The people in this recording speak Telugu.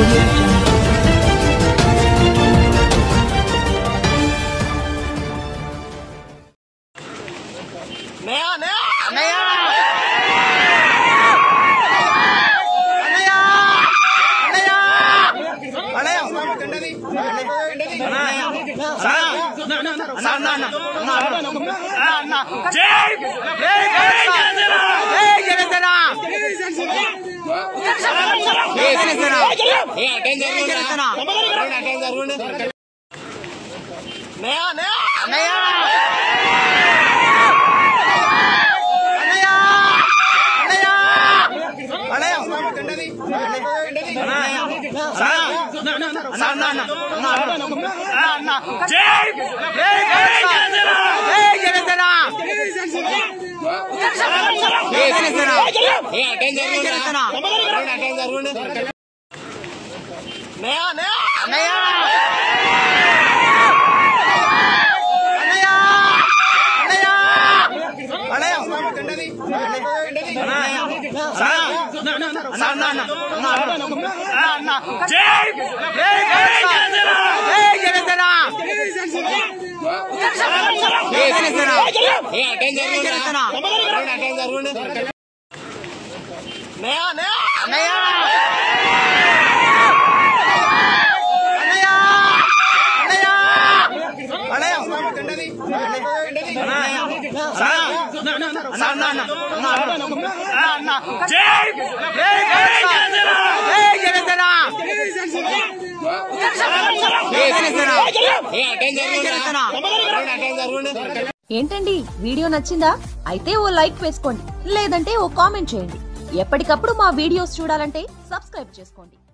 audio jungle. నయా నయా అన్నయ్య అన్నయ్య అన్నయ్య నయా నయా అన్నయ్య అన్నయ్య అన్నయ్య నయా నయా అన్నయ్య అన్నయ్య అన్నయ్య నయా నయా అన్నయ్య అన్నయ్య అన్నయ్య ఏంటండి వీడియో నచ్చిందా అయితే ఓ లైక్ వేసుకోండి లేదంటే ఓ కామెంట్ చేయండి ఎప్పటికప్పుడు మా వీడియోస్ చూడాలంటే సబ్స్క్రైబ్ చేసుకోండి